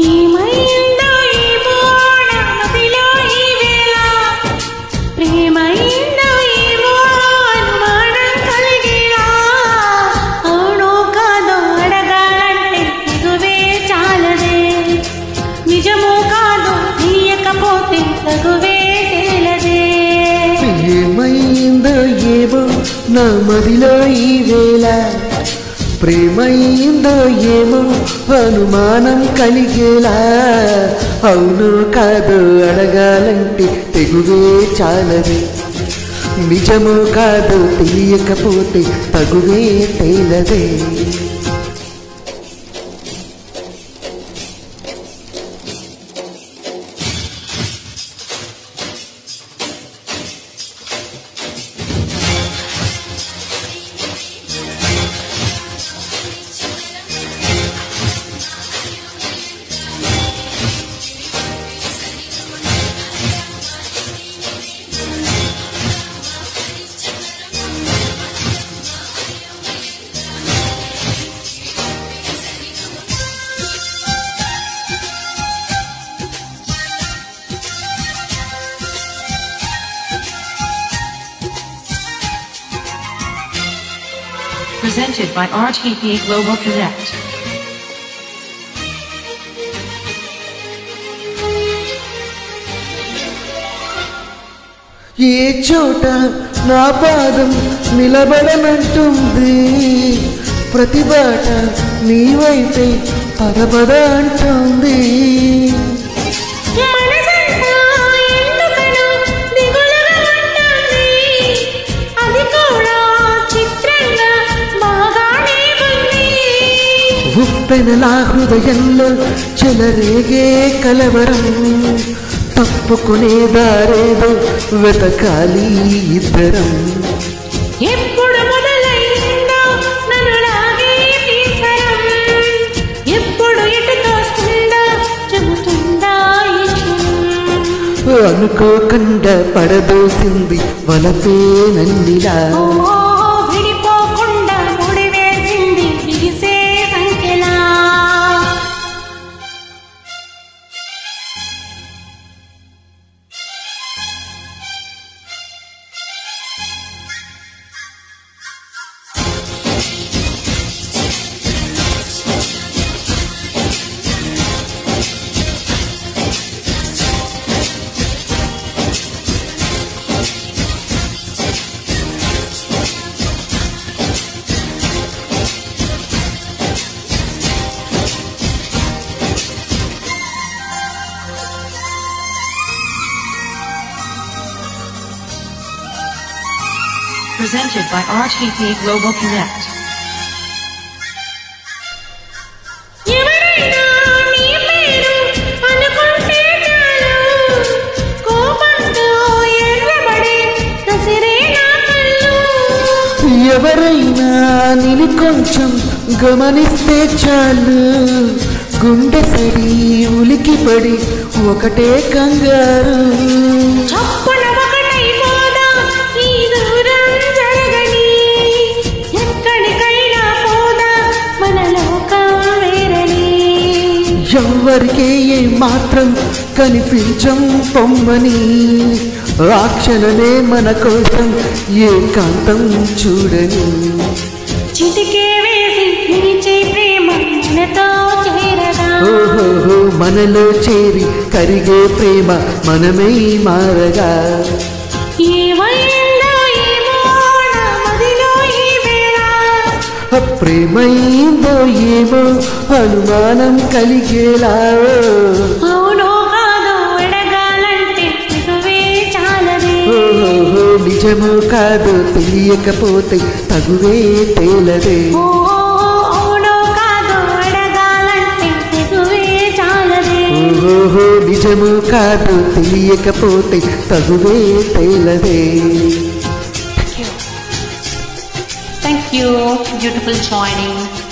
ఏమైందో ఏమో నా మదిలో ఈ వేళ ప్రేమైందో ఏమో అనుమానం కలిగేలా అవునో కాదో అడగాలంటే తెగువే చాలదే నిజమో కాదో తీయకపోతే తగువే తేలదే ఏమైందో ఏమో నా మదిలో ఈ వేళ ప్రేమైందో ఏమో అనుమానం కలిగేలా అవును కాదు అడగాలంటే తెగువే చాలది నిజము కాదు తెలియకపోతే తగువే తేలదే Presented by RTP Global Connect. ఏ చోట నా పాదం నిలబడనంటుంది ప్రతి బాట నీ వైపే పద పద అంటుంది మనసంతా ఎందుకనో దిగులుగా ఉంటుంది అది కూడా చిత్రంగా బాగానే ఉంది ఉప్పెనలా హృదయంలో చెలరేగే కలవరం తప్పుకునే దారేదో వెతకాలి ఇద్దరం ఎప్పుడు మొదలైందో నన్ను లాగే తీసరం ఎప్పుడు ఎటు తోస్తుందో చెబుతుందా ఈ క్షణం. అనుకోకుండా పడదోసింది వలపే నన్నిలా ఓ విడిపోకుండా ముడివేసింది బిగిసే సంఖ్యలా Presented by RTP Global Connect. ఎవరైనా నీ పేరు అనుకుంటే చాలు కోపంతో ఎర్రబడే కసిరే నా కళ్ళు ఎవరైనా నిన్ను కొంచెం గమనిస్తే చాలు గుండె సడి ఉలికిపడి ఒకటే కంగారు చప్పున ఒకటైపోదా ఈ దూరం జరగని ఎక్కడికైనా పోదా మన లోకం వేరని ఎవ్వరికే ఏ మాత్రం కనిపించం పొమ్మని ఆ క్షణమే మన కోసం ఏకాంతం చూడని చిటికే వేసి నిలిచే ప్రేమ మనతో చేరగా ఓహోహో మనలో చేరి కరిగే ప్రేమ మనమై మారగా ఏమైందో ఏమో నా మదిలో ఈ వేళ ఆ ప్రేమైందో ఏమో అనుమానం కలిగేలా అవునో కాదో అడగాలంటే ఇదువే చాలదే ఓహోహో నిజమో కాదు తెలియకపోతే తగువే తేలదే ఓ అవునో కాదో అడగాలంటే ఇదువే చాలదే ఓహోహో నిజము కాదు తెలియకపోతే తగువే తేలదే Thank you. Beautiful joining.